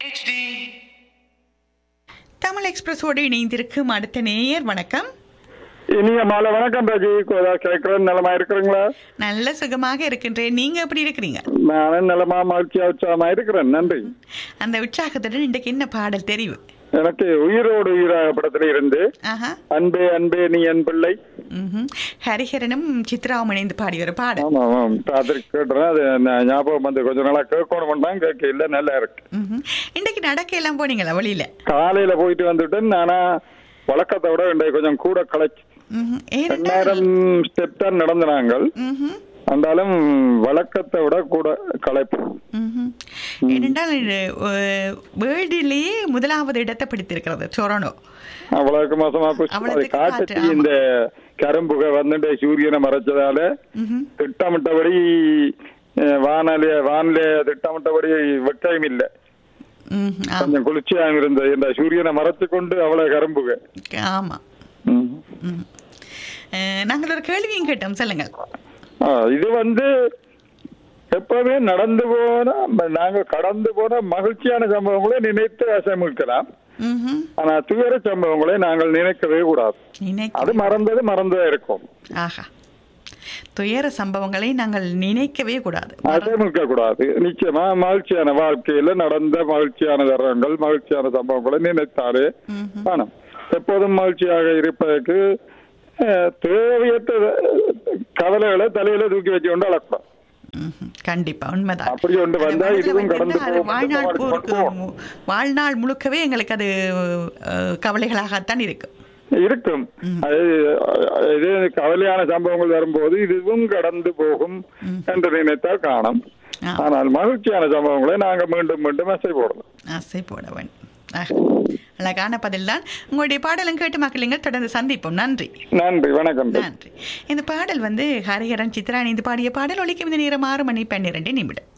HD Tamil எக்ஸ்பிரஸோடு இணைந்திருக்கும் அடுத்த நேயர் வணக்கம் இனிய மாலை வணக்கம் ராஜி கோதா கேட்கிறேன் நலமா இருக்கிறீங்களா நல்ல சுகமாக இருக்கின்றேன் நீங்க எப்படி இருக்கிறீங்க நானும் நலமா மகிழ்ச்சியா உற்சாகமா இருக்கிறேன் நன்றி அந்த உற்சாகத்துடன் இன்றைக்கு என்ன பாடல் தெரிவு எனக்கு உயிரோடு உயிராக படத்துல இருந்து ஆஹா அன்பே அன்பே நீ என் பிள்ளை ம்ஹும். ஹரிஹரனும் சித்ராவும் இணைந்து பாடிய ஒரு பாடல் ஆமா ஆமாம் ராத்திரி கேட்டுறேன் அது நான் ஞாபகம் வந்து கொஞ்ச நாளா கேட்கணும் தான் கேட்க இல்ல நல்லா இருக்கு ம்ஹும். இன்றைக்கு நடக்க எல்லாம் போனீங்களா வழியில காலையில போயிட்டு வந்துட்டேன் நானா வழக்கத்தை விட இன்றைக்கு கொஞ்சம் கூட களைச்சு ம்ஹும். ஏனென்றால் ரெண்டாயிரம் ஸ்டெப் தான் நடந்த நாங்கள் ம்ஹும். இருந்தாலும் வழக்கத்தை விட கூட களைப்பு ம்ஹும். ஏனென்றால் அஹ், வேர்ல்டிலேயே முதலாவது இடத்தை பிடித்திருக்கிறது சொரணோ அவ்வளவுக்கு மோசமா போச்சு அது அவ்வளவுக்கு காட்டுச்சு காற்று, ஆமா. இந்த கரும்புகை வந்துட்டு சூரியனை மறைச்சதால ம்ஹும். திட்டமிட்டபடி அஹ், வானொலிய வானிலை திட்டமிட்டபடி வெக்கையும் இல்ல ம்ஹும். ஆமா. கொஞ்சம் குளிர்ச்சியாக இருந்தது இந்த சூரியனை மறைச்சு கொண்டு அவ்வளவு கரும்புகை ஆமா ம். ம்ஹும். அஹ், நாங்கள் ஒரு கேள்வியும் கேட்டோம் சொல்லுங்கள் ஆ, இது வந்து எப்பவுமே நடந்து போன நாங்க கடந்து போன மகிழ்ச்சியான சம்பவங்களை நினைத்து அசமிக்கலாம் ம்ஹும். ஆனா துயர சம்பவங்களை நாங்கள் நினைக்கவே கூடாது நினைக்க அது மறந்தது மறந்ததா இருக்கும் ஆஹா துயர சம்பவங்களை நாங்கள் நினைக்கவே கூடாது அசமிக்க கூடாது நிச்சயமா மகிழ்ச்சியான வாழ்க்கையில நடந்த மகிழ்ச்சியான தருணங்கள் மகிழ்ச்சியான சம்பவங்களை நினைத்தாலே ம்ஹும். காணும் எப்போதும் மகிழ்ச்சியாக இருப்பதற்கு அஹ், தேவையற்ற கவலைகளை தலையில தூக்கி வச்சு கொண்டு அளக்கலாம் ம்ஹும். கண்டிப்பா உண்மைதான் அப்படி ஒன்று அது வந்தா மனதுல இதுவும் கடந்து வந்துட்டா அது போகும். வாழ்நாள் வாழ்க்கை போருக்கு போகும். வாழ்நாள் முழுக்கவே எங்களுக்கு அது அஹ், கவலைகளாகத்தான் இருக்கு இருக்கும் அது அஹ், இது கவலையான சம்பவங்கள் வரும்போது இதுவும் கடந்து போகும் என்று நினைத்தால் காணும் ஆ. ஆனால் மகிழ்ச்சியான சம்பவங்களை நாங்க மீண்டும் மீண்டும் அசை போடலாம் ஆசை போட வேண்டும் ஆஹா. அழகான பதில் தான் உங்களுடைய பாடலும் கேட்டு மக்களுங்கள் தொடர்ந்து சந்திப்போம் நன்றி நன்றி வணக்கம் நன்றி இந்த பாடல் வந்து ஹரிஹரன் சித்ரா இணைந்து பாடிய பாடல் ஒலிக்கும் இந்த நேரம் ஆறு மணி பன்னிரண்டு நிமிடம்